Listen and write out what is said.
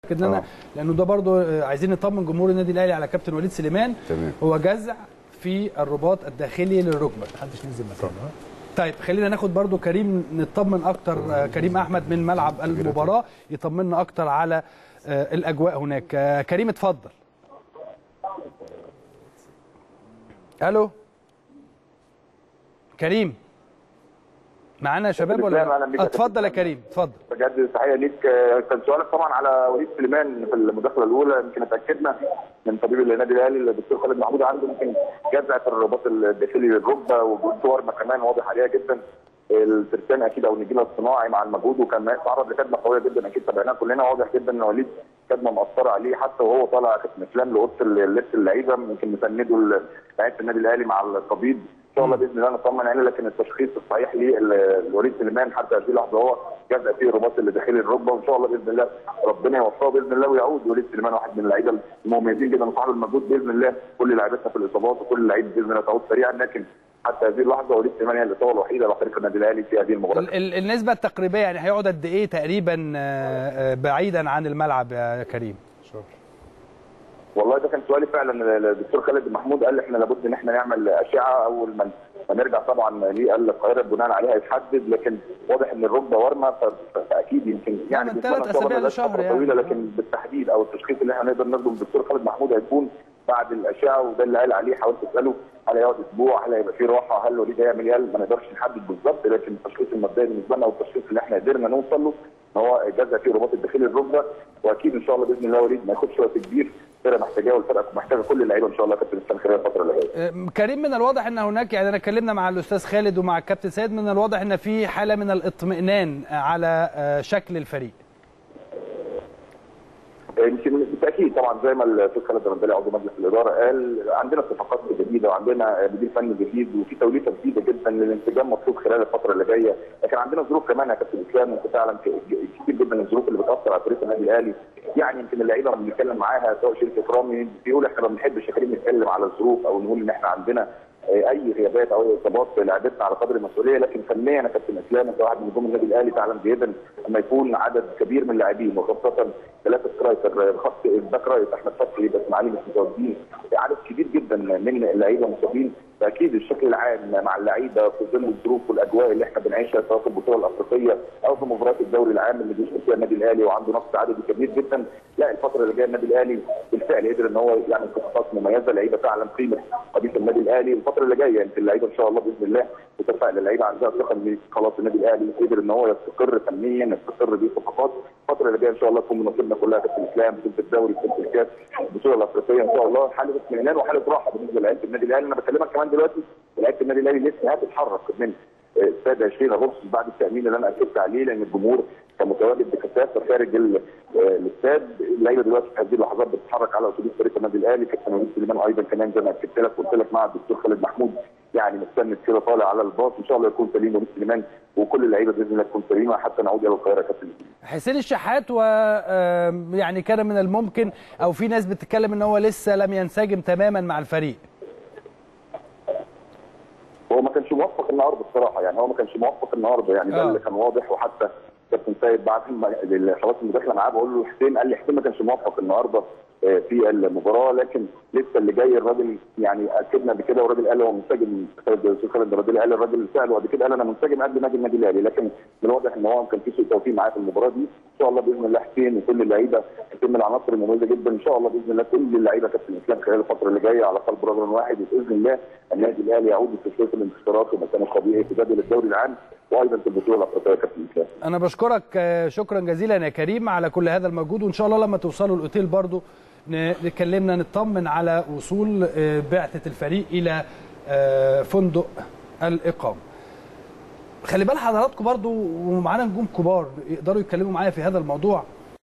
ان انا آه. لانه ده برضو آه، عايزين نطمن جمهور النادي الاهلي على كابتن وليد سليمان تمام. هو جزع في الرباط الداخلي للركبه محدش نزل مكانه ها؟ طيب خلينا ناخد برضو كريم نطمن اكتر آه، كريم احمد من ملعب المباراه يطمنا اكتر على آه، الاجواء هناك آه، كريم اتفضل الو كريم معانا يا شباب ولا أهلا بيك لا؟ يا اتفضل يا كابتن. كريم اتفضل بجد تحيه ليك آه، كان سؤالك طبعا على وليد سليمان في المداخله الاولى يمكن اتاكدنا من طبيب النادي الاهلي الدكتور خالد محمود عنده يمكن جزعه الرباط الداخلي للركبه وصورنا كمان واضح عليها جدا الترسان اكيد او النجيله الصناعي مع المجهود وكان تعرض لكدمه قويه جدا اكيد تابعناها كلنا واضح جدا ان وليد كدمه مأثره عليه حتى وهو طالع كابتن اسلام لاوضه اللبس اللعيبه يمكن مسنده لعيبه النادي الاهلي مع الطبيب ان شاء الله باذن الله نطمن عليه لكن التشخيص الصحيح لوليد سليمان حتى هذه اللحظه هو جزء فيه الرباط اللي داخلي الركبه وان شاء الله باذن الله ربنا يوفقه باذن الله ويعود وليد سليمان واحد من اللعيبه المميزين جدا وصاحب المجهود باذن الله كل لعيبتنا في الاصابات وكل لعيب باذن الله تعود سريعا لكن حتى هذه اللحظه وليد سليمان هي الاصابه الوحيده على فريق النادي الاهلي في هذه المباراه ال- ال- النسبه التقريبيه يعني هيقعد قد ايه تقريبا آه، آه، بعيدا عن الملعب يا كريم والله ده كان سؤالي فعلا الدكتور خالد محمود قال احنا لابد ان احنا نعمل اشعه اول ما ما نرجع طبعا ليه قال القاهره بناء عليها يتحدد لكن واضح ان الركبه ورمه ف- فاكيد يمكن يعني من بنتمنى ثلاث إن شاء الله أسابيع ما يبقاش لشهر فترة يعني. طويله لكن بالتحديد او التشخيص اللي احنا نقدر ناخده من الدكتور خالد محمود هيكون بعد الاشعه وده اللي قال عليه حاولت اساله هل هيقعد اسبوع هل هيبقى فيه راحه هل وليد هيعمل ايه هل ما نقدرش نحدد بالظبط لكن التشخيص المبدئي بالنسبه لنا والتشخيص اللي احنا قدرنا نوصل له ان هو جزء فيه رباط الداخلي الركبه واكيد ان شاء الله باذن الله وليد ما ياخدش وقت كبير الفرقه محتاجاه والفرقه محتاجه كل اللعيبه ان شاء الله يا كابتن اسلام خلال الفتره اللي جايه آه، كريم من الواضح ان هناك يعني انا اتكلمنا مع الاستاذ خالد ومع الكابتن سيد من الواضح ان في حاله من الاطمئنان على آه، شكل الفريق يمكن بالتاكيد طبعا زي ما الاستاذ خالد الرندلي عضو مجلس الاداره قال عندنا صفقات جديده وعندنا مدير فني جديد وفي توليفه جديده جدا للانسجام مطلوب خلال الفتره اللي جايه لكن عندنا ظروف كمان يا كابتن اسلام وانت تعلم ك- كتير جدا الظروف اللي بتاثر على فريق النادي الاهلي يعني يمكن اللعيبه لما بنتكلم معاها سواء شركه رامي بيقول احنا ما بنحبش يا كريم نتكلم على الظروف او نقول ان احنا عندنا اي غيابات او اي اصابات لعبتنا على قدر المسؤوليه لكن فنيا يا كابتن اسلام انت واحد من نجوم النادي الاهلي تعلم جيدا لما يكون عدد كبير من اللاعبين وخاصه ثلاثه سترايكر خط الباك رايت احمد فتحي بس معالي مش متواجدين عدد كبير جدا من اللعيبه مصابين فاكيد الشكل العام مع اللعيبه في ظل الظروف والاجواء اللي احنا بنعيشها سواء في البطوله الافريقيه او في مباريات الدوري العام اللي بيشارك فيها النادي الاهلي وعنده نقص عددي كبير جدا لا الفتره اللي جايه النادي الاهلي بالفعل قدر ان هو يعمل صفقات مميزه لعيبه تعلم قيمه قضيه النادي الاهلي الفتره اللي جايه يمكن اللعيبه ان شاء الله باذن الله متفائل اللعيبه عندها ثقه ان خلاص النادي الاهلي قدر ان هو يستقر فنيا يستقر بالصفقات الفتره اللي جايه ان شاء الله تكون من نصيبنا كلها كابتن اسلام بطوله الدوري بطوله الكاس البطوله الافريقيه ان شاء الله حاله اطمئنان وحاله راحه بالنسبه لعيبه النادي الاهلي انا بكلمك كمان دلوقتي لعيبه النادي الاهلي لسه هتتحرك من استاد 20 اغسطس بعد التامين اللي انا اكدت عليه لان الجمهور كان متواجد بكثافه خارج ال- آه، الاستاد اللعيبه دلوقتي في هذه اللحظات بتتحرك على اتوبيس فريق النادي الاهلي كابتن وليد سليمان ايضا كمان زي ما اكدت لك قلت لك مع الدكتور خالد محمود يعني مستند كده طالع على الباص ان شاء الله يكون سليم وليد سليمان وكل اللعيبه باذن الله تكون سليمه حتى نعود الى القاهره يا كابتن حسين الشحات و آم، يعني كان من الممكن او في ناس بتتكلم ان هو لسه لم ينسجم تماما مع الفريق هو ما كانش موفق النهارده الصراحه يعني هو ما كانش موفق النهارده يعني ده آه. اللي كان واضح وحتى كابتن سيد بعد ما خلاص المداخله معاه بقول له حسين قال لي حسين ما كانش موفق النهارده آه، في المباراه لكن لسه اللي جاي الراجل يعني اكدنا بكده والراجل قال هو منسجم الاستاذ خالد الراديلي قال الراجل سال وبعد كده قال انا منسجم قد نادي النادي الاهلي لكن من الواضح ان هو كان في سوء توفيق معاه في المباراه دي ان شاء الله باذن الله حسين وكل اللعيبه حسين من العناصر المميزه جدا ان شاء الله باذن الله كل اللعيبه كابتن اسلام خلال الفتره اللي جايه على قلب رجل واحد وباذن الله النادي الاهلي يعود في سلسله الانتصارات ومكانه الطبيعي في جدول الدوري العام وايضا في البطوله الافريقيه يا كابتن اسلام انا بشكرك آه، شكرا جزيلا يا كريم على كل هذا المجهود وان شاء الله لما توصلوا الاوتيل برضو ن- نكلمنا نطمن على وصول آه، بعثه الفريق الى آه، فندق الاقامه خلي بال حضراتكم برضو ومعانا نجوم كبار يقدروا يتكلموا معايا في هذا الموضوع